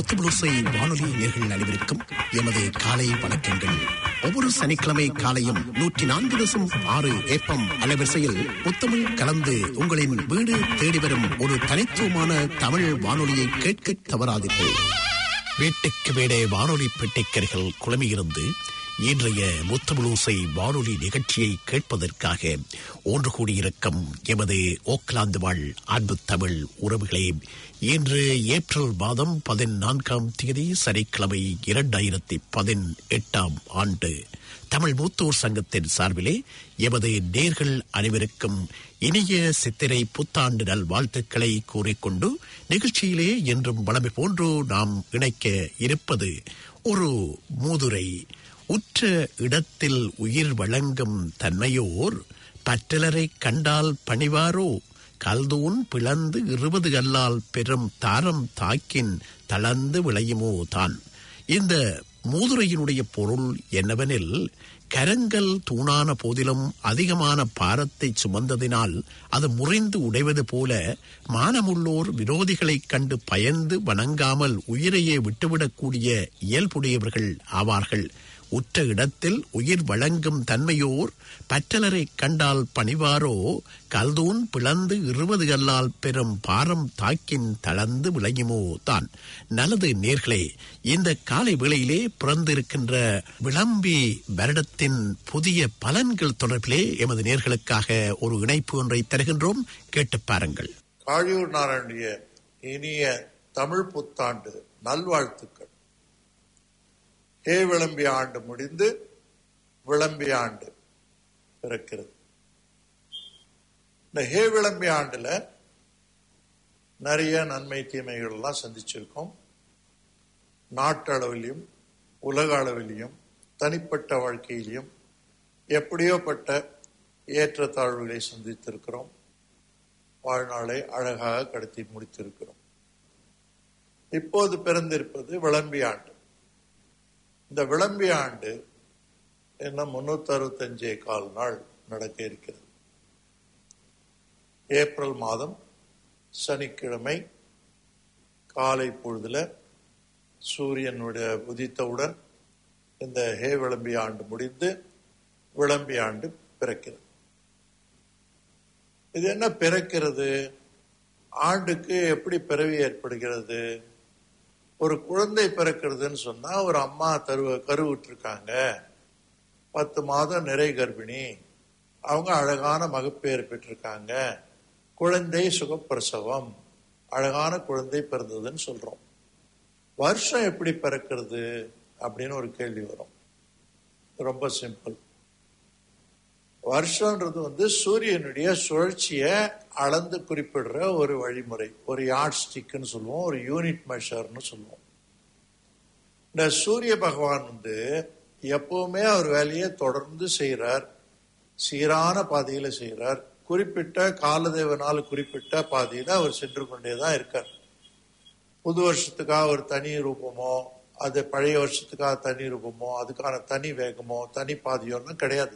முத்துபுளுசை வானொலி நேர்கள் அனைவருக்கும் எமது காலை வணக்கங்கள் ஒவ்வொரு சனிக்கிழமை காலையும் நூற்றி நான்கு தசம் ஆறு ஏப்பம் அலைவரிசையில் முத்தமிழ் கலந்து உங்களின் வீடு தேடி வரும் ஒரு தனித்துவமான தமிழ் வானொலியை கேட்க தவறாதீர்கள் வீட்டுக்கு வீடே வானொலி பெட்டிக்கர்கள் குழம்பியிருந்து இன்றைய முத்தமிழோசை வானொலி நிகழ்ச்சியை கேட்பதற்காக ஒன்று கூடியிருக்கும் எமது ஓக்லாந்து வாழ் அன்பு தமிழ் உறவுகளே இன்று ஏப்ரல் மாதம் பதினான்காம் தேதி சனிக்கிழமை இரண்டாயிரத்தி பதினெட்டாம் ஆண்டு தமிழ் மூத்தோர் சங்கத்தின் சார்பிலே எமது நேர்கள் அனைவருக்கும் இனிய சித்திரை புத்தாண்டு நல் வாழ்த்துக்களை கூறிக்கொண்டு நிகழ்ச்சியிலே என்றும் வளமை போன்று நாம் இணைக்க இருப்பது ஒரு மூதுரை உற்ற இடத்தில் உயிர் வழங்கும் தன்மையோர் பற்றலரை கண்டால் பணிவாரோ கல்தூன் பிளந்து இருபது கல்லால் பெரும் தாரம் தாக்கின் தளர்ந்து விளையுமோ தான் இந்த மூதுரையினுடைய பொருள் என்னவெனில் கரங்கள் தூணான போதிலும் அதிகமான பாரத்தை சுமந்ததினால் அது முறிந்து உடைவது போல மானமுள்ளோர் விரோதிகளைக் கண்டு பயந்து வணங்காமல் உயிரையே விட்டுவிடக்கூடிய இயல்புடையவர்கள் ஆவார்கள் உற்ற இடத்தில் உயிர் வழங்கும் தன்மையோர் பற்றலரை கண்டால் பணிவாரோ கல்தூன் பிளந்து இருபது கல்லால் பெரும் பாரம் தாக்கின் தளர்ந்து விளையுமோ தான் நல்லது நேர்களே இந்த காலை வேளையிலே பிறந்திருக்கின்ற விளம்பி வருடத்தின் புதிய பலன்கள் தொடர்பிலே எமது நேர்களுக்காக ஒரு இணைப்பு ஒன்றை தருகின்றோம் கேட்டு பாருங்கள் காழியூர் நாராயணிய இனிய தமிழ் புத்தாண்டு நல்வாழ்த்துக்கள் ஹே விளம்பிய ஆண்டு முடிந்து விளம்பிய ஆண்டு பிறக்கிறது இந்த ஹே விளம்பிய ஆண்டுல நிறைய நன்மை தீமைகள் எல்லாம் சந்திச்சிருக்கோம் நாட்டளவிலையும் உலக அளவிலையும் தனிப்பட்ட வாழ்க்கையிலையும் எப்படியோப்பட்ட ஏற்றத்தாழ்வுகளை சந்தித்திருக்கிறோம் வாழ்நாளை அழகாக கடத்தி முடித்திருக்கிறோம் இப்போது பிறந்திருப்பது விளம்பிய ஆண்டு இந்த விளம்பிய ஆண்டு இன்னும் முன்னூத்தி அறுபத்தஞ்சே கால் நாள் நடக்க இருக்கிறது ஏப்ரல் மாதம் சனிக்கிழமை காலை பொழுதுல சூரியனுடைய உதித்தவுடன் இந்த ஹே விளம்பிய ஆண்டு முடிந்து விளம்பிய ஆண்டு பிறக்கிறது இது என்ன பிறக்கிறது ஆண்டுக்கு எப்படி பிறவி ஏற்படுகிறது ஒரு குழந்தை பிறக்கிறதுன்னு சொன்னா ஒரு அம்மா தருவ கருவுற்றிருக்காங்க பத்து மாதம் நிறை கர்ப்பிணி அவங்க அழகான மகப்பேறு பெற்றிருக்காங்க குழந்தை சுகப்பிரசவம் அழகான குழந்தை பிறந்ததுன்னு சொல்றோம் வருஷம் எப்படி பிறக்கிறது அப்படின்னு ஒரு கேள்வி வரும் ரொம்ப சிம்பிள் வருஷம்ன்றது வந்து சூரியனுடைய சுழற்சியை அளந்து குறிப்பிடுற ஒரு வழிமுறை ஒரு யார்ட் ஸ்டிக்னு சொல்லுவோம் ஒரு யூனிட் மெஷர்னு சொல்லுவோம் இந்த சூரிய பகவான் வந்து எப்பவுமே அவர் வேலையை தொடர்ந்து செய்கிறார் சீரான பாதையில செய்கிறார் குறிப்பிட்ட காலதேவனால் குறிப்பிட்ட பாதையில அவர் சென்று கொண்டே தான் இருக்கார் புது வருஷத்துக்காக ஒரு தனி ரூபமோ அது பழைய வருஷத்துக்காக தனி ரூபமோ அதுக்கான தனி வேகமோ தனி பாதையோன்னு கிடையாது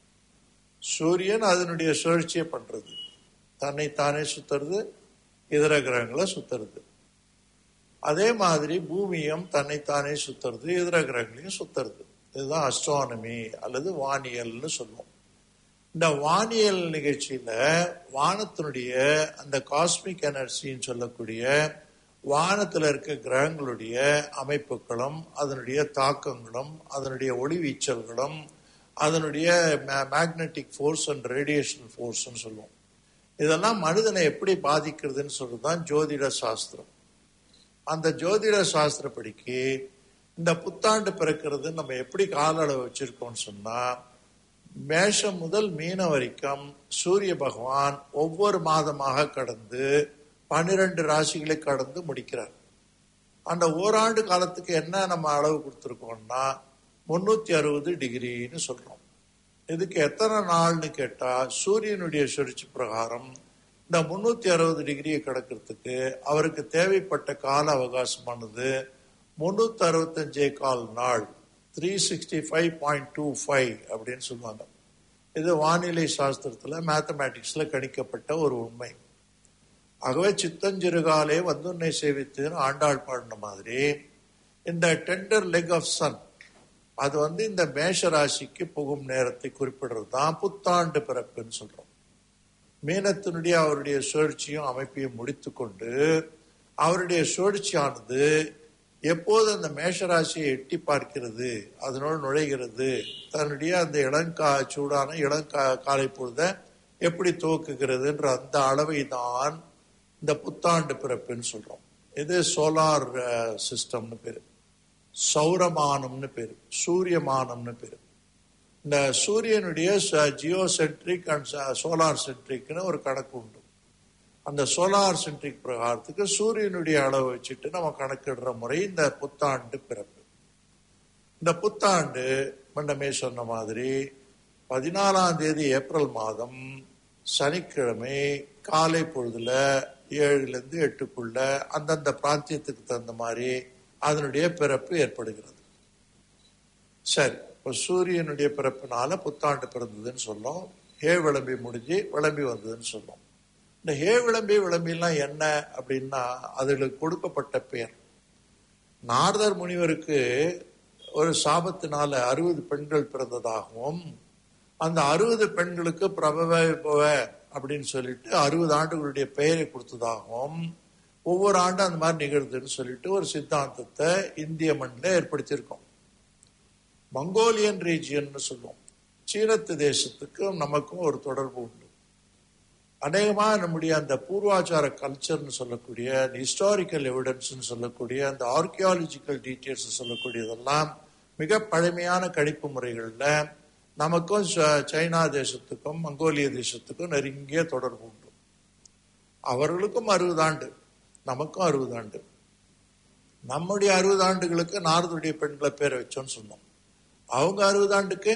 சூரியன் அதனுடைய சுழற்சியை பண்றது தன்னை தானே சுத்துறது இதர கிரகங்களை சுத்துறது அதே மாதிரி பூமியும் தன்னைத்தானே சுத்துறது இதர கிரகங்களையும் சுத்துறது இதுதான் அஸ்ட்ரானமி அல்லது வானியல்னு சொல்லுவோம் இந்த வானியல் நிகழ்ச்சியில வானத்தினுடைய அந்த காஸ்மிக் எனர்ஜின்னு சொல்லக்கூடிய வானத்துல இருக்க கிரகங்களுடைய அமைப்புகளும் அதனுடைய தாக்கங்களும் அதனுடைய ஒளிவீச்சல்களும் அதனுடைய மேக்னெட்டிக் ஃபோர்ஸ் அண்ட் ரேடியேஷன் ஃபோர்ஸ்ன்னு சொல்லுவோம் இதெல்லாம் மனிதனை எப்படி பாதிக்கிறதுன்னு சொல்றதுதான் ஜோதிட சாஸ்திரம் அந்த ஜோதிட சாஸ்திரப்படிக்கு இந்த புத்தாண்டு பிறக்கிறது நம்ம எப்படி கால அளவு வச்சிருக்கோம்னு சொன்னா மேஷம் முதல் மீன வரைக்கும் சூரிய பகவான் ஒவ்வொரு மாதமாக கடந்து பன்னிரண்டு ராசிகளை கடந்து முடிக்கிறார் அந்த ஓராண்டு காலத்துக்கு என்ன நம்ம அளவு கொடுத்துருக்கோம்னா முன்னூத்தி அறுபது டிகிரின்னு சொல்றோம் இதுக்கு எத்தனை நாள்னு கேட்டா சூரியனுடைய சுழற்சி பிரகாரம் இந்த முன்னூத்தி அறுபது டிகிரியை கிடக்கிறதுக்கு அவருக்கு தேவைப்பட்ட கால அவகாசமானது முன்னூத்தி அறுபத்தஞ்சே கால் நாள் three sixty five point two five அப்படின்னு சொல்லுவாங்க இது வானிலை சாஸ்திரத்துல மேத்தமேட்டிக்ஸ்ல கணிக்கப்பட்ட ஒரு உண்மை ஆகவே சித்தஞ்சிறுகாலே வந்து உன்னை சேவித்துன்னு ஆண்டாள் பாடின மாதிரி இந்த டெண்டர் லெக் ஆஃப் சன் அது வந்து இந்த மேஷ ராசிக்கு புகும் நேரத்தை குறிப்பிடுறது தான் புத்தாண்டு பிறப்புன்னு சொல்றோம் மீனத்தினுடைய அவருடைய சுழற்சியும் அமைப்பையும் முடித்துக்கொண்டு அவருடைய சுழற்சியானது எப்போது அந்த மேஷராசியை எட்டி பார்க்கிறது அதனோடு நுழைகிறது தன்னுடைய அந்த இளங்கா சூடான இளங்கா காலை பொழுத எப்படி துவக்குகிறதுன்ற அந்த அளவை தான் இந்த புத்தாண்டு பிறப்புன்னு சொல்றோம் இது சோலார் சிஸ்டம்னு பேரு சௌரமானம்னு பேரு சூரியமானம்னு பேரு இந்த சூரியனுடைய ஜியோ சென்ட்ரிக் அண்ட் சோலார் சென்ட்ரிக்னு ஒரு கணக்கு உண்டு அந்த சோலார் சென்ட்ரிக் பிரகாரத்துக்கு சூரியனுடைய அளவை வச்சுட்டு நம்ம கணக்கிடுற முறை இந்த புத்தாண்டு பிறப்பு இந்த புத்தாண்டு மண்டமே சொன்ன மாதிரி பதினாலாம் தேதி ஏப்ரல் மாதம் சனிக்கிழமை காலை பொழுதுல ஏழுல இருந்து எட்டுக்குள்ள அந்தந்த பிராந்தியத்துக்கு தகுந்த மாதிரி அதனுடைய பிறப்பு ஏற்படுகிறது சரி இப்போ சூரியனுடைய பிறப்பினால புத்தாண்டு பிறந்ததுன்னு சொல்லும் ஹே விளம்பி முடிஞ்சு விளம்பி வந்ததுன்னு சொல்லும் இந்த ஹே விளம்பி விளம்பிலாம் என்ன அப்படின்னா அதுகளுக்கு கொடுக்கப்பட்ட பெயர் நாரதர் முனிவருக்கு ஒரு சாபத்தினால அறுபது பெண்கள் பிறந்ததாகவும் அந்த அறுபது பெண்களுக்கு பிரபவ விபவ அப்படின்னு சொல்லிட்டு அறுபது ஆண்டுகளுடைய பெயரை கொடுத்ததாகவும் ஒவ்வொரு ஆண்டும் அந்த மாதிரி நிகழ்துன்னு சொல்லிட்டு ஒரு சித்தாந்தத்தை இந்திய மண்ணில் ஏற்படுத்தியிருக்கோம் மங்கோலியன் ரீஜியன் சொல்லுவோம் சீனத்து தேசத்துக்கும் நமக்கும் ஒரு தொடர்பு உண்டு அநேகமாக நம்முடைய அந்த பூர்வாச்சார கல்ச்சர்னு சொல்லக்கூடிய அந்த ஹிஸ்டாரிக்கல் எவிடன்ஸ்னு சொல்லக்கூடிய அந்த ஆர்கியாலஜிக்கல் டீட்டெயில்ஸ் சொல்லக்கூடியதெல்லாம் மிக பழமையான கணிப்பு முறைகளில் நமக்கும் சைனா தேசத்துக்கும் மங்கோலிய தேசத்துக்கும் நெருங்கிய தொடர்பு உண்டு அவர்களுக்கும் அறுபது ஆண்டு நமக்கும் அறுபது ஆண்டு நம்முடைய அறுபது ஆண்டுகளுக்கு நாரதுடைய பெண்களை பேரை வச்சோன்னு சொன்னோம் அவங்க அறுபது ஆண்டுக்கு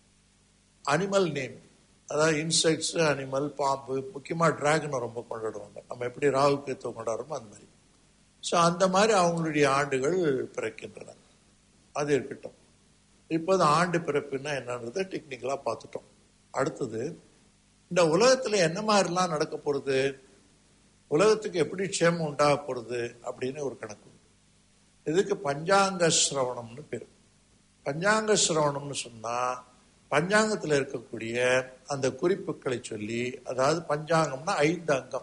அனிமல் நேம் அதாவது இன்செக்ட்ஸ் அனிமல் பாம்பு முக்கியமாக டிராகனை ரொம்ப கொண்டாடுவாங்க நம்ம எப்படி ராகு கேத்துவ கொண்டாடுறோமோ அந்த மாதிரி ஸோ அந்த மாதிரி அவங்களுடைய ஆண்டுகள் பிறக்கின்றன அது இருக்கட்டும் இப்போது ஆண்டு பிறப்புன்னா என்னன்றதை டெக்னிக்கலாக பார்த்துட்டோம் அடுத்தது இந்த உலகத்தில் என்ன மாதிரிலாம் நடக்க போகிறது உலகத்துக்கு எப்படி க்ஷேமம் உண்டாக போகிறது அப்படின்னு ஒரு கணக்கு இதுக்கு பஞ்சாங்க சிரவணம்னு பேர் பஞ்சாங்க சிரவணம்னு சொன்னால் பஞ்சாங்கத்தில் இருக்கக்கூடிய அந்த குறிப்புகளை சொல்லி அதாவது பஞ்சாங்கம்னா ஐந்து அங்கம்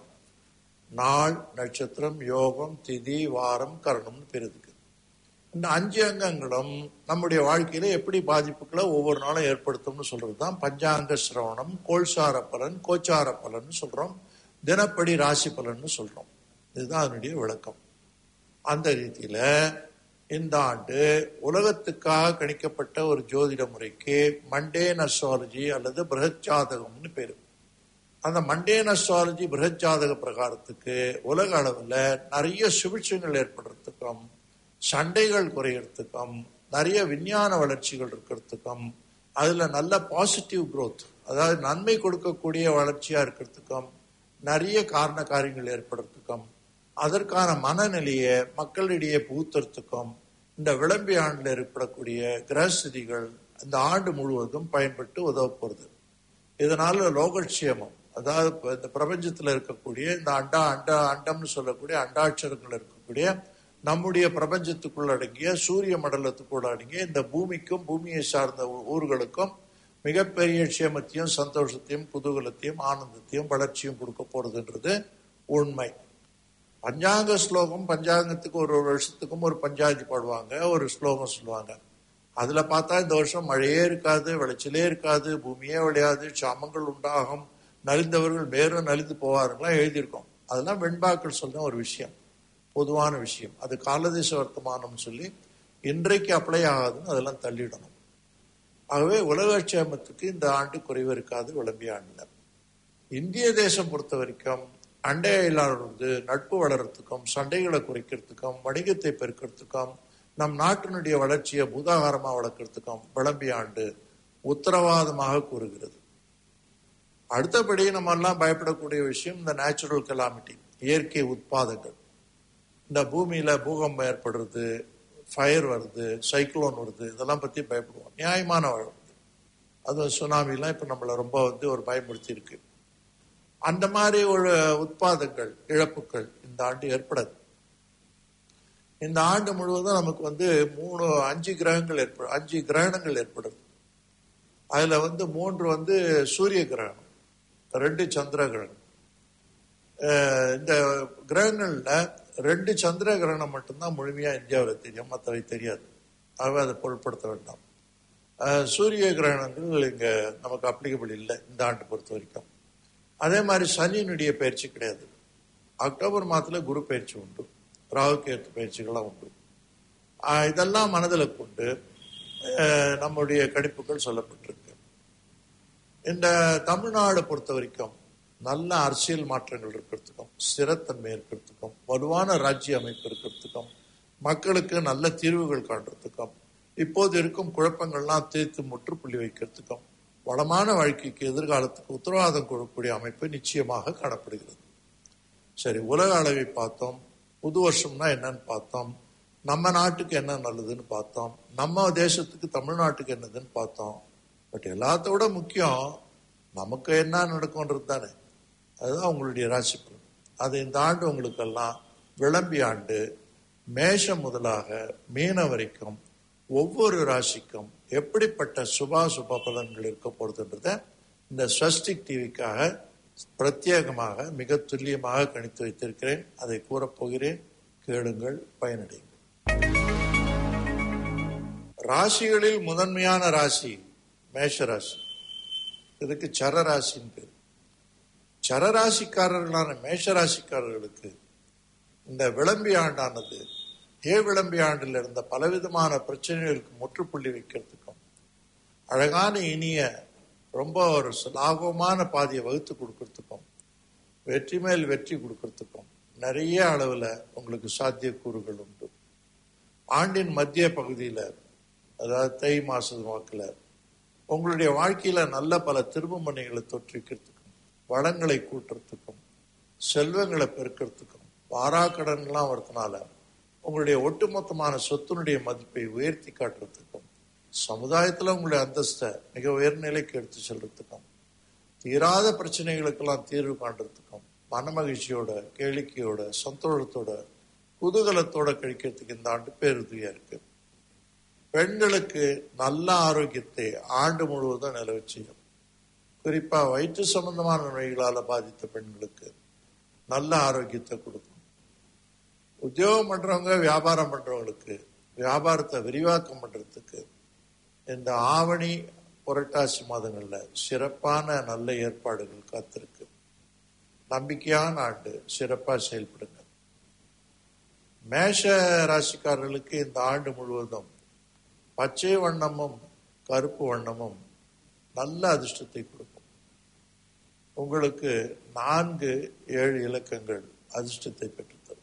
நாள் நட்சத்திரம் யோகம் திதி வாரம் கரணம்னு பேர் இதுக்கு இந்த அஞ்சு அங்கங்களும் நம்முடைய வாழ்க்கையில எப்படி பாதிப்புகளை ஒவ்வொரு நாளும் ஏற்படுத்தும்னு சொல்றது தான் பஞ்சாங்க சிரவணம் கோல்சார பலன் கோச்சார பலன் சொல்றோம் தினப்படி ராசி பலன்னு சொல்றோம் இதுதான் அதனுடைய விளக்கம் அந்த ரீதியில இந்த ஆண்டு உலகத்துக்காக கணிக்கப்பட்ட ஒரு ஜோதிட முறைக்கு மண்டேன் அஸ்ட்ராலஜி அல்லது பிரகஜாதகம்னு பேரு அந்த மண்டேன் அஸ்ட்ராலஜி பிரகஜாதக பிரகாரத்துக்கு உலக அளவில் நிறைய சுபிட்சங்கள் ஏற்படுறதுக்கும் சண்டைகள் குறையறதுக்கும் நிறைய விஞ்ஞான வளர்ச்சிகள் இருக்கிறதுக்கும் அதுல நல்ல பாசிட்டிவ் growth அதாவது நன்மை கொடுக்கக்கூடிய வளர்ச்சியா இருக்கிறதுக்கும் நிறைய காரண காரியங்கள் ஏற்படுறதுக்கும் அதற்கான மனநிலையை மக்களிடையே புகுத்துறதுக்கும் இந்த விளம்பி ஆண்டில் ஏற்படக்கூடிய கிரகஸ்திதிகள் இந்த ஆண்டு முழுவதும் பயன்பட்டு உதவ போகிறது இதனால லோகக்ஷேமம் அதாவது இப்ப இந்த பிரபஞ்சத்தில் இருக்கக்கூடிய இந்த அண்டா அண்டா அண்டம்னு சொல்லக்கூடிய அண்டாட்சரங்கள் இருக்கக்கூடிய நம்முடைய பிரபஞ்சத்துக்குள்ள அடங்கிய சூரிய மண்டலத்துக்குள்ள அடங்கிய இந்த பூமிக்கும் பூமியை சார்ந்த ஊ- ஊர்களுக்கும் மிகப்பெரிய க்ஷேமத்தையும் சந்தோஷத்தையும் குதூகலத்தையும் ஆனந்தத்தையும் வளர்ச்சியும் கொடுக்க போறதுன்றது உண்மை பஞ்சாங்க ஸ்லோகம் பஞ்சாங்கத்துக்கு ஒரு ஒரு வருஷத்துக்கும் ஒரு பஞ்சாதி பாடுவாங்க ஒரு ஸ்லோகம் சொல்லுவாங்க அதுல பார்த்தா இந்த வருஷம் மழையே இருக்காது விளைச்சலே இருக்காது பூமியே விளையாது சாமங்கள் உண்டாகும் நலிந்தவர்கள் மேலும் நலிந்து போவாருங்களாம் எழுதியிருக்கோம் அதெல்லாம் வெண்பாக்கள் சொல்ற ஒரு விஷயம் பொதுவான விஷயம் அது காலதேச வர்த்தமானம் சொல்லி இன்றைக்கு அப்ளை ஆகாதுன்னு அதெல்லாம் தள்ளிடணும் ஆகவே உலக க்ஷேமத்துக்கு இந்த ஆண்டு குறைவு இருக்காது விளம்பிய ஆண்டுல இந்திய தேசம் பொறுத்த வரைக்கும் அண்டை இல்லாதது நட்பு வளர்றதுக்கும் சண்டைகளை குறைக்கிறதுக்கும் வணிகத்தை பெருக்கிறதுக்கும் நம் நாட்டினுடைய வளர்ச்சியை பூதாகாரமா வளர்க்கறதுக்கும் விளம்பிய ஆண்டு உத்தரவாதமாக கூறுகிறது அடுத்தபடி நம்ம எல்லாம் பயப்படக்கூடிய விஷயம் இந்த நேச்சுரல் கெலாமிட்டி இயற்கை உட்பாதங்கள் இந்த பூமியில பூகம்பம் ஏற்படுறது ஃபயர் வருது சைக்ளோன் வருது இதெல்லாம் பத்தி பயப்படுவோம் நியாயமான வருது அது சுனாமிலாம் இப்ப நம்மள ரொம்ப வந்து ஒரு பயமுறுத்தி இருக்கு அந்த மாதிரி ஒரு உட்பாதங்கள் இழப்புகள் இந்த ஆண்டு ஏற்படாது இந்த ஆண்டு முழுவதும் நமக்கு வந்து மூணு அஞ்சு கிரகங்கள் ஏற்படும் அஞ்சு கிரகணங்கள் ஏற்படுது அதுல வந்து மூன்று வந்து சூரிய கிரகணம் ரெண்டு சந்திர கிரகணம் அஹ் இந்த கிரகங்கள்ல ரெண்டு சந்திர கிரகணம் மட்டும்தான் முழுமையா இந்தியாவில் தெரியும் மற்றவை தெரியாது ஆகவே அதை பொருட்படுத்த வேண்டாம் அஹ் சூரிய கிரகணங்கள் இங்க நமக்கு அப்ளிகபிள் இல்லை இந்த ஆண்டு பொறுத்த வரைக்கும் அதே மாதிரி சனியினுடைய பயிற்சி கிடையாது அக்டோபர் மாதத்துல குரு பயிற்சி உண்டு ராகு கேத்து பயிற்சிகள்லாம் உண்டு ஆஹ் இதெல்லாம் மனதில் கொண்டு அஹ் நம்முடைய கணிப்புகள் சொல்லப்பட்டிருக்கு இந்த தமிழ்நாடு பொறுத்த வரைக்கும் நல்ல அரசியல் மாற்றங்கள் இருக்கிறதுக்கும் ஸ்திரத்தன்மை இருக்கிறதுக்கும் வலுவான ராஜ்ய அமைப்பு இருக்கிறதுக்கும் மக்களுக்கு நல்ல தீர்வுகள் காண்றதுக்கும் இப்போது இருக்கும் குழப்பங்கள்லாம் தீர்த்து முற்றுப்புள்ளி வைக்கிறதுக்கும் வளமான வாழ்க்கைக்கு எதிர்காலத்துக்கு உத்தரவாதம் கொடுக்கக்கூடிய அமைப்பு நிச்சயமாக காணப்படுகிறது சரி உலக அளவை பார்த்தோம் புது வருஷம்னா என்னன்னு பார்த்தோம் நம்ம நாட்டுக்கு என்ன நல்லதுன்னு பார்த்தோம் நம்ம தேசத்துக்கு தமிழ்நாட்டுக்கு என்னதுன்னு பார்த்தோம் பட் எல்லாத்தோட முக்கியம் நமக்கு என்ன நடக்கும்ன்றது தானே அதுதான் உங்களுடைய ராசி பலன் அது இந்த ஆண்டு உங்களுக்கெல்லாம் விளம்பி ஆண்டு மேஷம் முதலாக மீன வரைக்கும் ஒவ்வொரு ராசிக்கும் எப்படிப்பட்ட சுபா சுப பலன்கள் இருக்க போறதுன்றத இந்த ஸ்வஸ்டிக் டிவிக்காக பிரத்யேகமாக மிக துல்லியமாக கணித்து வைத்திருக்கிறேன் அதை கூறப்போகிறேன் கேளுங்கள் பயனடையுங்கள் ராசிகளில் முதன்மையான ராசி மேஷ ராசி இதுக்கு சர ராசின்னு பேர் சரராசிக்காரர்களான மேஷ ராசிக்காரர்களுக்கு இந்த விளம்பி ஆண்டானது ஏ விளம்பி ஆண்டில் இருந்த பலவிதமான பிரச்சனைகளுக்கு முற்றுப்புள்ளி வைக்கிறதுக்கும் அழகான இனிய ரொம்ப ஒரு லாபமான பாதையை வகுத்து கொடுக்கறதுக்கும் வெற்றி மேல் வெற்றி கொடுக்கறதுக்கும் நிறைய அளவில் உங்களுக்கு சாத்தியக்கூறுகள் உண்டு ஆண்டின் மத்திய பகுதியில் அதாவது தை மாச வாக்கில் உங்களுடைய வாழ்க்கையில நல்ல பல திரும்பமணிகளை தொற்றிக்கிறதுக்கும் வளங்களை கூட்டுறதுக்கும் செல்வங்களை பெருக்கிறதுக்கும் வாராக்கடன்லாம் வரதுனால உங்களுடைய ஒட்டுமொத்தமான சொத்தினுடைய மதிப்பை உயர்த்தி காட்டுறதுக்கும் சமுதாயத்துல உங்களுடைய அந்தஸ்தை மிக உயர்நிலைக்கு எடுத்து செல்றதுக்கும் தீராத பிரச்சனைகளுக்கெல்லாம் தீர்வு காண்றதுக்கும் மனமகிழ்ச்சியோட கேளிக்கையோட சந்தோஷத்தோட குதூகலத்தோட கழிக்கிறதுக்கு இந்த ஆண்டு பேருதவியா இருக்கு பெண்களுக்கு நல்ல ஆரோக்கியத்தை ஆண்டு முழுவதும் நிலவு செய்யும் குறிப்பா வயிற்று சம்பந்தமான நோய்களால பாதித்த பெண்களுக்கு நல்ல ஆரோக்கியத்தை கொடுக்கும் உத்தியோகம் பண்றவங்க வியாபாரம் பண்றவங்களுக்கு வியாபாரத்தை விரிவாக்கம் பண்றதுக்கு இந்த ஆவணி புரட்டாசி மாதங்கள்ல சிறப்பான நல்ல ஏற்பாடுகள் காத்திருக்கு நம்பிக்கையான ஆண்டு சிறப்பா செயல்படுங்க மேஷ ராசிக்காரர்களுக்கு இந்த ஆண்டு முழுவதும் பச்சை வண்ணமும் கருப்பு வண்ணமும் நல்ல அதிர்ஷ்டத்தை கொடுக்கும் உங்களுக்கு நான்கு ஏழு இலக்கங்கள் அதிர்ஷ்டத்தை பெற்றுத்தரும்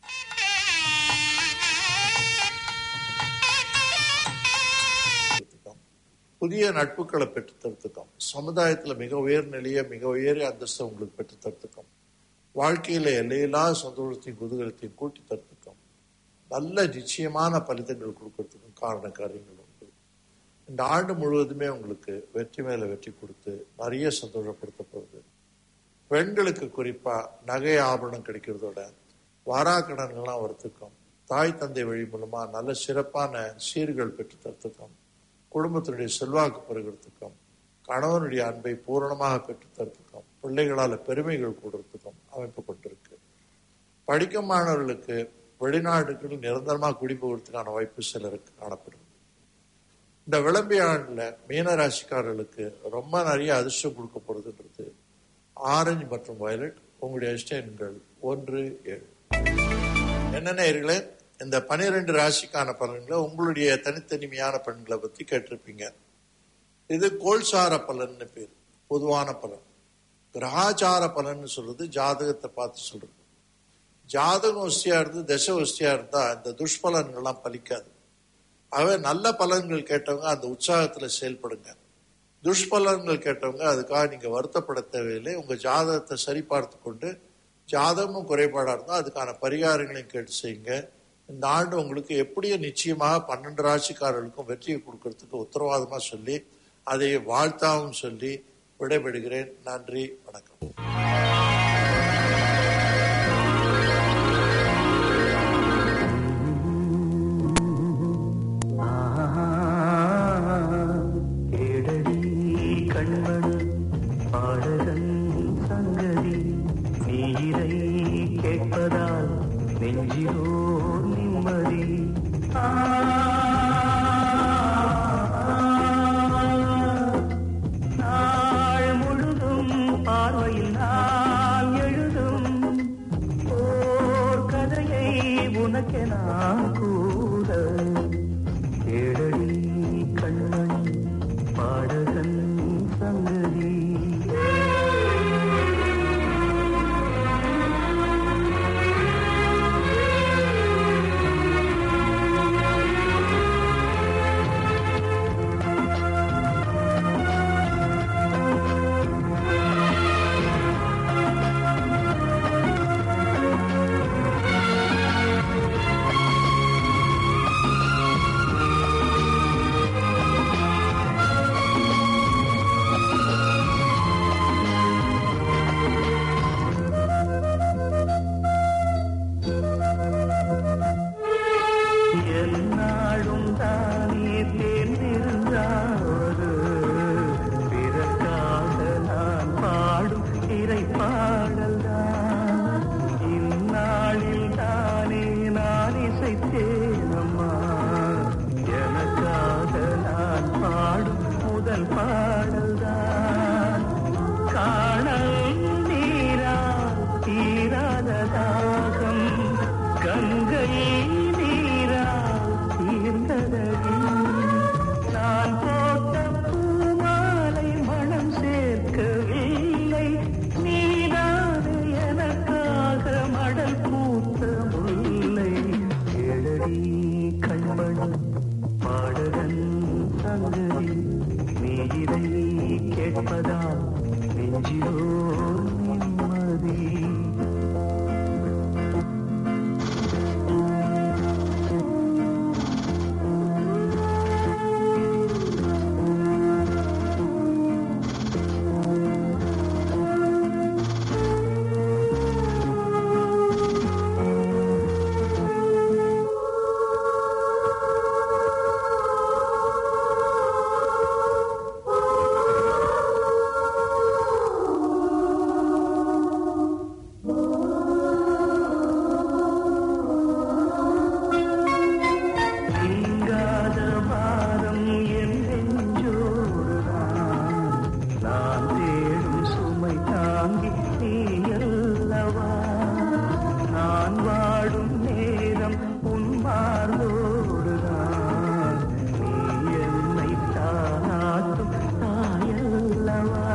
புதிய நட்புகளை பெற்றுத்தரத்துக்கும் சமுதாயத்துல மிக உயர் நிலைய மிக உயரிய அந்தஸ்தை உங்களுக்கு பெற்றுத்தரத்துக்கும் வாழ்க்கையில எல்லையில்லா சந்தோஷத்தையும் குதூகலத்தையும் கூட்டி தரத்துக்கும் நல்ல நிச்சயமான பலிதங்கள் கொடுக்கறதுக்கும் காரண காரியங்கள் உண்டு இந்த ஆண்டு முழுவதுமே உங்களுக்கு வெற்றி மேல வெற்றி கொடுத்து நிறைய சந்தோஷப்படுத்த போகுது பெண்களுக்கு குறிப்பா நகை ஆபரணம் கிடைக்கிறதோட வாராக்கடன்கள்லாம் வரத்துக்கும் தாய் தந்தை வழி மூலமா நல்ல சிறப்பான சீர்கள் பெற்று தரத்துக்கும் குடும்பத்தினுடைய செல்வாக்கு பெறுகிறதுக்கும் கணவனுடைய அன்பை பூரணமாக பெற்று தரத்துக்கும் பிள்ளைகளால பெருமைகள் கூடுறதுக்கும் அமைப்பு கொண்டிருக்கு படிக்கும் மாணவர்களுக்கு வெளிநாடுகளில் நிரந்தரமா குடிபுகிறதுக்கான வாய்ப்பு சிலருக்கு காணப்படுது இந்த விளம்பிய ஆண்டுல மீனராசிக்காரர்களுக்கு ரொம்ப நிறைய அதிர்ஷ்டம் கொடுக்க போறதுன்றது ஆரஞ்சு மற்றும் வயலட் உங்களுடைய அதிர்ஷ்டங்கள் ஒன்று ஏழு என்னென்ன நேயர்களே இந்த பனிரெண்டு ராசிக்கான பலன்களை உங்களுடைய தனித்தனிமையான பலன்களை பத்தி கேட்டிருப்பீங்க இது கோல்சார பலன்னு பேர் பொதுவான பலன் கிரகாச்சார பலன்னு சொல்றது ஜாதகத்தை பார்த்து சொல்றது ஜாதகம் வசதியா இருந்து தசை வசதியா இருந்தா இந்த துஷ்பலன்கள்லாம் பலிக்காது ஆகவே நல்ல பலன்கள் கேட்டவங்க அந்த உற்சாகத்துல செயல்படுங்க துஷ்பலன்கள் கேட்டவங்க அதுக்காக நீங்க வருத்தப்பட தேவையில்லை உங்க ஜாதகத்தை சரி பார்த்து கொண்டு ஜாதகமும் குறைபாடா இருந்தா அதுக்கான பரிகாரங்களையும் கேட்டு செய்யுங்க இந்த ஆண்டு உங்களுக்கு எப்படியும் நிச்சயமாக பன்னெண்டு ராசிக்காரர்களுக்கும் வெற்றியை கொடுக்கறதுக்கு உத்தரவாதமா சொல்லி அதை வாழ்த்தாவும் சொல்லி விடைபெறுகிறேன் நன்றி வணக்கம் கேடடி கண்மணி பாடகன் சங்கதி நீரை கேட்பதால் நெஞ்சிலோ நிம்மதி ஆ, நாள் முழுதும் பார்வையில் நான் எழுதும் ஓர் கதையை உனக்கெ நான் கூட கேடடி கண்மணி பாடகன் சங்கதி என்னாலும் தானே தேர்ந்திருந்தாவது பிறக்காக நான் பாடும் இறை பாடல்தான் இந்நாளில் தானே நான் இசைத்தேனம்மா எனக்காக நான் பாடும் முதல் பாடல்தான் காணல் நீரால் தீராத தாகம் கங்கை நீரால் தீர்ந்ததடி நான் போட்ட பூமாலை மனம் சேர்க்கவில்லை நீதானே எனக்காக மடல் பூத்த முல்லை கேளடி கண்மணி பாடகன் சங்கதி நீ இதை கேட்பதால் நெஞ்சிலோ நிம்மதி நீங்காத பாரம் என் நெஞ்சோடுதான் நான் தேடும் சுமை தாங்கி நீ அல்லவா நான் வாடும் நேரம் உன் மார்போடுதான் நீ என்னை தானாட்டும் தாயல்லவா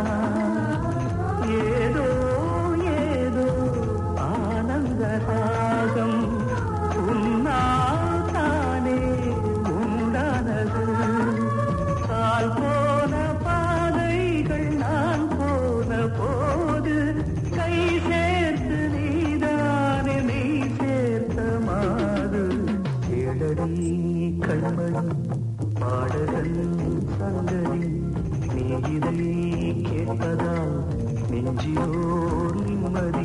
ஏதோ ஏதோ ஆனந்த ராகம் உன்னால் தானே உண்டானது கால் போன பாதைகள் நான் போன போது கை சேர்த்து நீதானே நீ சேர்த்த மாது கேளடி கண்மணி பாடகன் சங்கதி நீ இதை கேட்பதால் நெஞ்சியோர் நிம்மதி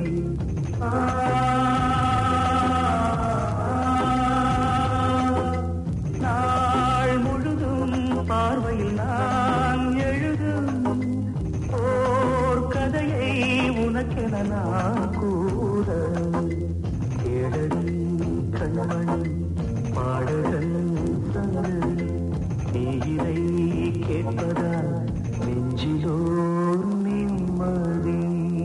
நாள் முழுதும் பார்வையில் நான் எழுதும் ஓர் கதையை உனக்கென நான் கூட கேளடி கண்மணி பாடகன் சங்கதி நீ இதை கேட்பதால் நெஞ்சிலோர் நிம்மதி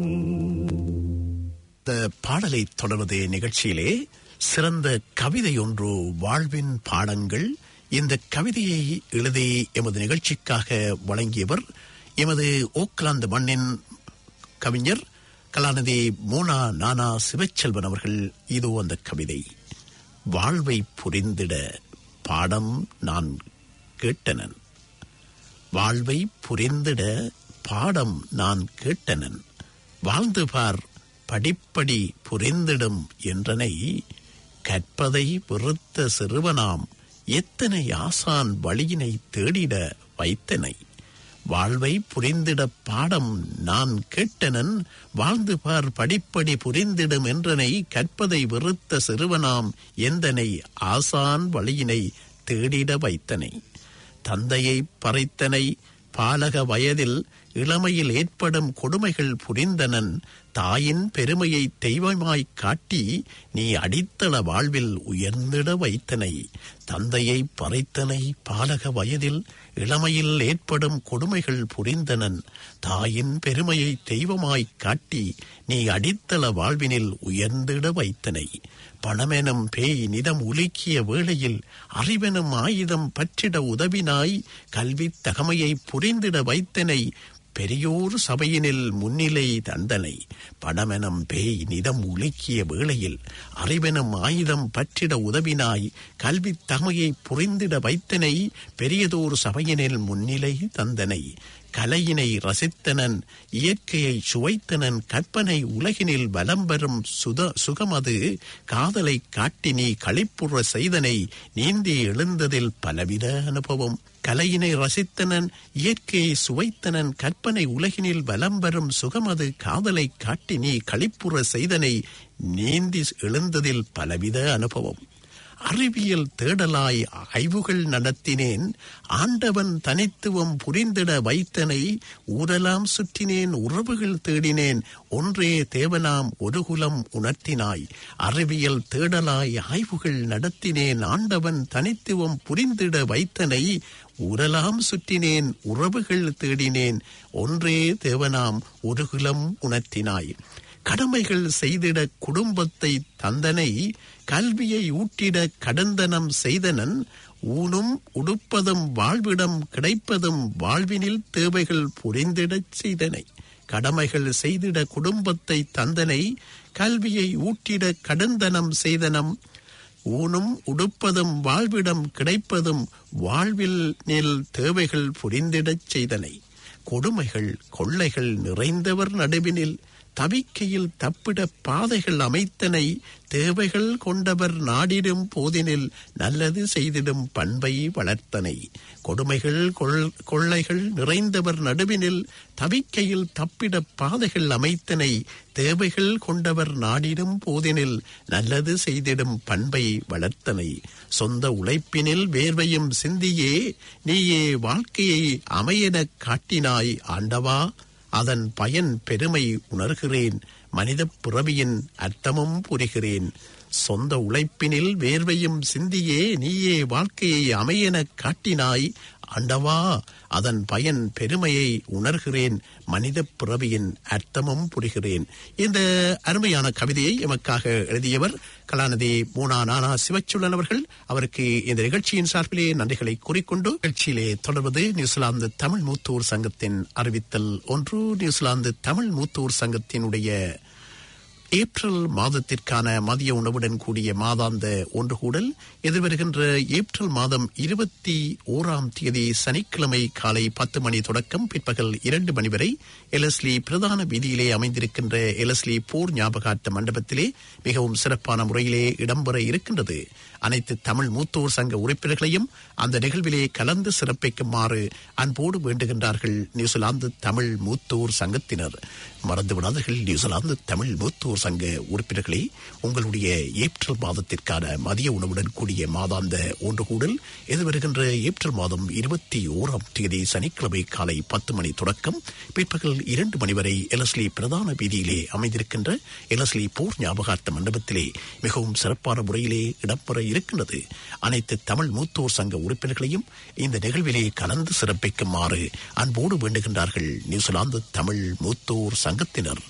இந்த பாடலை தொடர்வது நிகழ்ச்சியிலே சிறந்த கவிதை ஒன்று வாழ்வின் பாடங்கள் இந்த கவிதையை எழுதி எமது நிகழ்ச்சிக்காக வழங்கியவர் எமது ஓக்லாந்து மண்ணின் கவிஞர் கலாநிதி மூனா நானா சிவச்செல்வன் அவர்கள் இதோ அந்த கவிதை வாழ்வை புரிந்திட பாடம் நான் கேட்டனன் வாழ்வை புரிந்திட பாடம் நான் கேட்டனன் வாழ்ந்து பார் படிப்படி புரிந்திடும் என்றனை கற்பதை வெறுத்த சிறுவனாம் எத்தனை ஆசான் வழியினை தேடிட வைத்தனை வாழ்வை புரிந்திட பாடம் நான் கேட்டனன் வாழ்ந்து பார் படிப்படி புரிந்திடும் என்றனை கற்பதை வெறுத்த சிறுவனாம் எந்தனை ஆசான் வழியினை தேடிட வைத்தனை தந்தையை பறைத்தனை பாலக வயதில் இளமையில் ஏற்படும் கொடுமைகள் புரிந்தனன் தாயின் பெருமையை தெய்வமாய்க் காட்டி நீ அடித்தள வாழ்வில் உயர்ந்திட வைத்தனை தந்தையை பறைத்தனை பாலக வயதில் இளமையில் ஏற்படும் கொடுமைகள் புரிந்தனன் தாயின் பெருமையை தெய்வமாய்க் காட்டி நீ அடித்தள வாழ்வினில் உயர்ந்திட வைத்தனை பணமெனும் பேய் நிதம் உலுக்கிய வேளையில் அறிவெனும் ஆயுதம் பற்றிட உதவினாய் கல்வித் தகமையை புரிந்திட வைத்தனை பெரியோர் சபையினில் முன்னிலை தந்தனை பணமெனும் பேய் நிதம் உலுக்கிய வேளையில் அறிவெனும் ஆயுதம் பற்றிட உதவினாய் கல்வித் தகமையை புரிந்திட வைத்தனை பெரியதோர் சபையினில் முன்னிலை தந்தனை கலையினை ரசித்தனன் இயற்கையை சுவைத்தனன் கற்பனை உலகினில் வலம் வரும் சுத சுகமது காதலை காட்டி நீ களிப்புற செய்தனை நீந்தி எழுந்ததில் பலவித அனுபவம் கலையினை ரசித்தனன் இயற்கையை சுவைத்தனன் கற்பனை உலகினில் வலம் வரும் சுகமது காதலை காட்டி நீ களிப்புற செய்தனை நீந்தி எழுந்ததில் பலவித அனுபவம் அறிவியல் தேடலாய் ஆய்வுகள் நடத்தினேன் ஆண்டவன் தனித்துவம் புரிந்திட வைத்தனை ஊரெல்லாம் சுற்றினேன் உறவுகள் தேடினேன் ஒன்றே தேவனாம் ஒரு குலம் உணர்த்தினாய் அறிவியல் தேடலாய் ஆய்வுகள் நடத்தினேன் ஆண்டவன் தனித்துவம் புரிந்திட வைத்தனை ஊரெல்லாம் சுற்றினேன் உறவுகள் தேடினேன் ஒன்றே தேவனாம் ஒரு குலம் உணர்த்தினாய் கடமைகள் செய்திட குடும்பத்தை தந்தனை கல்வியை ஊட்டிட கடந்தனம் செய்தனன் ஊனும் உடுப்பதும் வாழ்விடம் கிடைப்பதும் வாழ்வினில் தேவைகள் புரிந்திடச் செய்தனை கடமைகள் செய்திட குடும்பத்தை தந்தனை கல்வியை ஊட்டிட கடந்தனம் செய்தனம் ஊனும் உடுப்பதும் வாழ்விடம் கிடைப்பதும் வாழ்வில் நில் தேவைகள் புரிந்திடச் செய்தனை கொடுமைகள் கொள்ளைகள் நிறைந்தவர் நடுவினில் தவிக்கையில் தப்பிட பாதைகள் அமைத்தனை தேவைகள் கொண்டவர் நாடிடும் போதினில் நல்லது செய்திடும் பண்பை வளர்த்தனை கொடுமைகள் கொள்- கொள்ளைகள் நிறைந்தவர் நடுவினில் தவிக்கையில் தப்பிட பாதைகள் அமைத்தனை தேவைகள் கொண்டவர் நாடிடும் போதினில் நல்லது செய்திடும் பண்பை வளர்த்தனை சொந்த உழைப்பினில் வேர்வையும் சிந்தியே நீயே வாழ்க்கையை அமையெனக் காட்டினாய் ஆண்டவா அதன் பயன் பெருமை உணர்கிறேன் மனிதப் பிறவியின் அர்த்தமும் புரிகிறேன் சொந்த உழைப்பினில் வேர்வையும் சிந்தியே நீயே வாழ்க்கையை அமையெனக் காட்டினாய் ஆண்டவா அதன் பயன் பெருமையை உணர்கிறேன் மனித பிறவியின் அர்த்தமும் புரிகிறேன் இந்த அருமையான கவிதையை எமக்காக எழுதியவர் கலாநிதி மூனா நானா சிவச்சுள்ளன் அவர்கள் அவருக்கு இந்த நிகழ்ச்சியின் சார்பிலே நன்றிகளை கூறிக்கொண்டு நிகழ்ச்சியிலே தொடர்வது நியூசிலாந்து தமிழ் மூத்தூர் சங்கத்தின் அறிவித்தல் ஒன்று நியூசிலாந்து தமிழ் மூத்தூர் சங்கத்தினுடைய ஏப்ரல் மாதத்திற்கான மதிய உணவுடன் கூடிய மாதாந்த ஒன்று கூடல் எதிர்வருகின்ற ஏப்ரல் மாதம் இருபத்தி ஓராம் தேதி சனிக்கிழமை காலை பத்து மணி தொடக்கம் பிற்பகல் இரண்டு மணி வரை எலஸ்லி பிரதான வீதியிலே அமைந்திருக்கின்ற எலஸ்லி போர் ஞாபகார்த்த மண்டபத்திலே மிகவும் சிறப்பான முறையிலே இடம்பெற இருக்கின்றது அனைத்து தமிழ் மூத்தோர் சங்க உறுப்பினர்களையும் அந்த நிகழ்விலே கலந்து சிறப்பிக்குமாறு அன்போடு வேண்டுகின்றார்கள் நியூசிலாந்து தமிழ் மூத்தோர் சங்கத்தினர் மறந்துவிடாதீர்கள் நியூசிலாந்து தமிழ் மூத்தோர் சங்க உறுப்பினர்களே உங்களுடைய ஏப்ரல் மாதத்திற்கான மதிய உணவுடன் கூடிய மாதாந்த ஒன்று கூடல் எதிர்வருகின்ற ஏப்ரல் மாதம் இருபத்தி ஓராம் தேதி சனிக்கிழமை காலை பத்து மணி தொடக்கம் பிற்பகல் இரண்டு மணி வரை எலஸ்லி பிரதான வீதியிலே அமைந்திருக்கின்ற எலஸ்லி போர் ஞாபகார்த்த மண்டபத்திலே மிகவும் சிறப்பான முறையிலே இடம்பெற இருக்கின்றது அனைத்து தமிழ் மூத்தோர் சங்க உறுப்பினர்களையும் இந்த நிகழ்விலே கலந்து சிறப்பிக்குமாறு அன்போடு வேண்டுகின்றார்கள் நியூசிலாந்து தமிழ் மூத்தோர் சங்கத்தினர்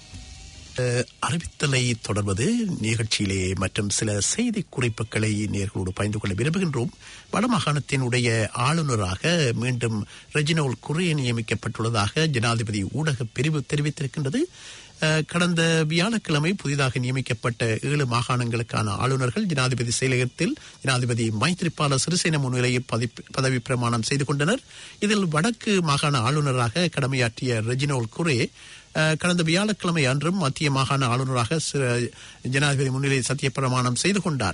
அஹ், அறிவித்தலை தொடர்வது நிகழ்ச்சியிலே மற்றும் சில செய்தி குறிப்புகளை நேர்களோடு பகிர்ந்து கொள்ள விரும்புகின்றோம் வடமாகாணத்தினுடைய ஆளுநராக மீண்டும் ரெஜினோல் குரே நியமிக்கப்பட்டுள்ளதாக ஜனாதிபதி ஊடக பிரிவு தெரிவித்திருக்கின்றது அஹ், கடந்த வியாழக்கிழமை புதிதாக நியமிக்கப்பட்ட ஏழு மாகாணங்களுக்கான ஆளுநர்கள் ஜனாதிபதி செயலகத்தில் ஜனாதிபதி மைத்ரிபால சிறிசேன முன்னிலையில் பதிப்- பதவி பிரமாணம் செய்து கொண்டனர் இதில் வடக்கு மாகாண ஆளுநராக கடமையாற்றிய ரெஜினோல் குரே அஹ், கடந்த வியாழக்கிழமை அன்றும் மத்திய மாகாண ஆளுநராக சி- ஜனாதிபதி முன்னிலை சத்திய பிரமாணம் செய்து கொண்டார்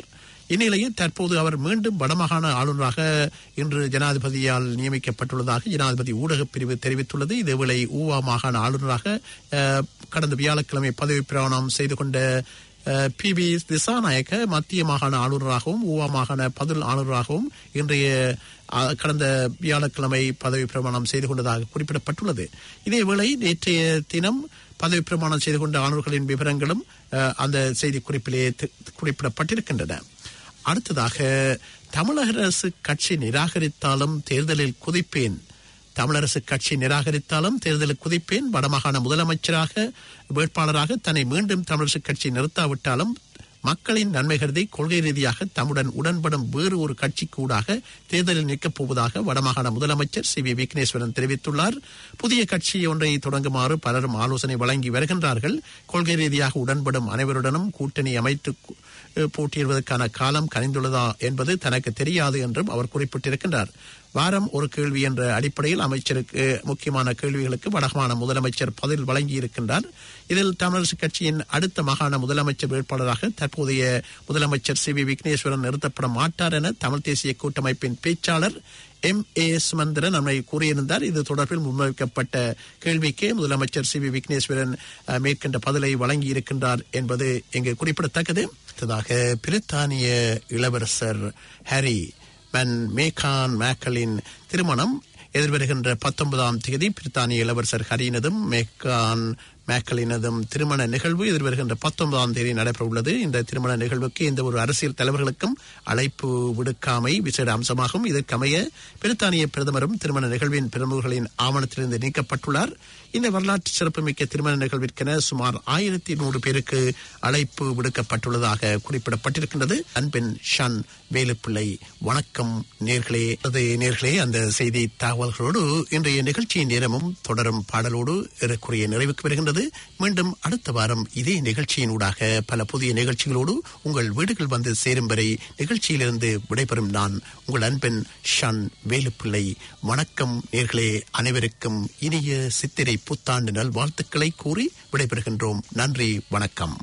இந்நிலையில் தற்போது அவர் மீண்டும் வடமாகாண ஆளுநராக இன்று ஜனாதிபதியால் நியமிக்கப்பட்டுள்ளதாக ஜனாதிபதி ஊடகப் பிரிவு தெரிவித்துள்ளது இதேவேளை ஊவா மாகாண ஆளுநராக அஹ், கடந்த வியாழக்கிழமை பதவி பிரமாணம் செய்து கொண்ட அஹ், பி வி திசாநாயக்க மத்திய மாகாண ஆளுநராகவும் ஊவா மாகாண பதில் ஆளுநராகவும் இன்றைய அஹ், கடந்த வியாழக்கிழமை பதவி பிரமாணம் செய்து கொண்டதாக குறிப்பிடப்பட்டுள்ளது இதேவேளை நேற்றைய தினம் பதவி பிரமாணம் செய்து கொண்ட ஆளுநர்களின் விவரங்களும் அஹ், அந்த செய்தி குறிப்பிலே தி- குறிப்பிடப்பட்டிருக்கின்றன அடுத்ததாக தமிழக அரசு கட்சி நிராகரித்தாலும் தேர்தலில் குதிப்பேன் தமிழரசு கட்சி நிராகரித்தாலும் தேர்தலில் குதிப்பேன் வடமாகாண முதலமைச்சராக வேட்பாளராக தன்னை மீண்டும் தமிழரசு கட்சி நிறுத்தாவிட்டாலும் மக்களின் நன்மை கருதி கொள்கை ரீதியாக தம்முடன் உடன்படும் வேறு ஒரு கட்சிக்கு ஊடாக தேர்தலில் நிற்கப் போவதாக வடமாகாண முதலமைச்சர் சி வி விக்னேஸ்வரன் தெரிவித்துள்ளார் புதிய கட்சி ஒன்றை தொடங்குமாறு பலரும் ஆலோசனை வழங்கி வருகின்றார்கள் கொள்கை ரீதியாக உடன்படும் அனைவருடனும் கூட்டணி அமைத்து கு- அஹ் போட்டியிடுவதற்கான காலம் கனிந்துள்ளதா என்பது தனக்கு தெரியாது என்றும் அவர் குறிப்பிட்டிருக்கின்றார் வாரம் ஒரு கேள்வி என்ற அடிப்படையில் அமைச்சருக்கு முக்கியமான கேள்விகளுக்கு வடமாகாண முதலமைச்சர் பதில் வழங்கியிருக்கின்றார் இதில் தமிழரசு கட்சியின் அடுத்த மாகாண முதலமைச்சர் வேட்பாளராக தற்போதைய முதலமைச்சர் சி வி விக்னேஸ்வரன் நிறுத்தப்பட மாட்டார் என தமிழ் தேசிய கூட்டமைப்பின் பேச்சாளர் எம் ஏ சுமந்திரன் நம்மை கூறியிருந்தார் இது தொடர்பில் முன்வைக்கப்பட்ட கேள்விக்கே முதலமைச்சர் சி வி விக்னேஸ்வரன் அஹ், மேற்கண்ட பதிலை வழங்கியிருக்கின்றார் என்பது இங்கு குறிப்பிடத்தக்கது அடுத்ததாக பிரித்தானிய இளவரசர் ஹாரி மன் மேகான் மேக்கலின் திருமணம் எதிர்வருகின்ற பத்தொன்பதாம் தேதி பிரித்தானிய இளவரசர் ஹரியினதும் மேக்கான் மேக்கலினதும் திருமண நிகழ்வு எதிர்வருகின்ற பத்தொன்பதாம் தேதி நடைபெற உள்ளது இந்த திருமண நிகழ்வுக்கு எந்த ஒரு அரசியல் தலைவர்களுக்கும் அழைப்பு விடுக்காமை விசேட அம்சமாகும் இதற்கமைய பிரித்தானிய பிரதமரும் திருமண நிகழ்வின் பிரமுகர்களின் ஆவணத்திலிருந்து நீக்கப்பட்டுள்ளார் இந்த வரலாற்று சிறப்புமிக்க திருமண நிகழ்விற்கென சுமார் ஆயிரத்தி நூறு பேருக்கு அழைப்பு விடுக்கப்பட்டுள்ளதாக குறிப்பிடப்பட்டிருக்கின்றது அன்பின் ஷன் வேலுப்பிள்ளை வணக்கம் நேர்களே அது நேர்களே அந்த செய்தி தகவல்களோடு இன்றைய நிகழ்ச்சியின் நேரமும் தொடரும் பாடலோடு ஏறக்குறைய நிறைவுக்கு வருகின்றது மீண்டும் அடுத்த வாரம் இதே நிகழ்ச்சியினூடாக பல புதிய நிகழ்ச்சிகளோடு உங்கள் வீடுகள் வந்து சேரும் வரை நிகழ்ச்சியிலிருந்து விடைபெறும் நான் உங்கள் அன்பின் ஷன் வேலுப்பிள்ளை வணக்கம் நேர்களே அனைவருக்கும் இனிய சித்திரை புத்தாண்டு நல்வாழ்த்துக்களை கூறி விடைபெறுகின்றோம் நன்றி வணக்கம்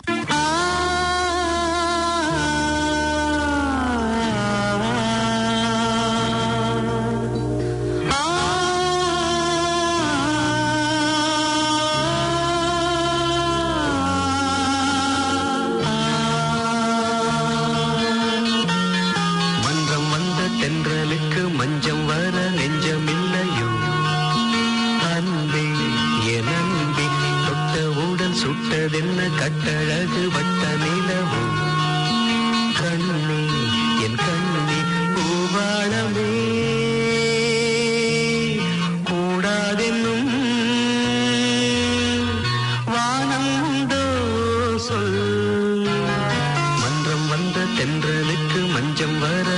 மன்றம் வந்த தென்றலுக்கு மஞ்சம் வர நெஞ்சமில்லையோ அன்பே என் அன்பே தொட்டவுடன் சுட்டதென்ன கட்டழகு வட்ட நிலவோ கண்ணே என் கண்ணே பூவாளமே கூடாதென்னும் வானம் உண்டோ சொல் மன்றம் வந்த தென்றலுக்கு மஞ்சம் வர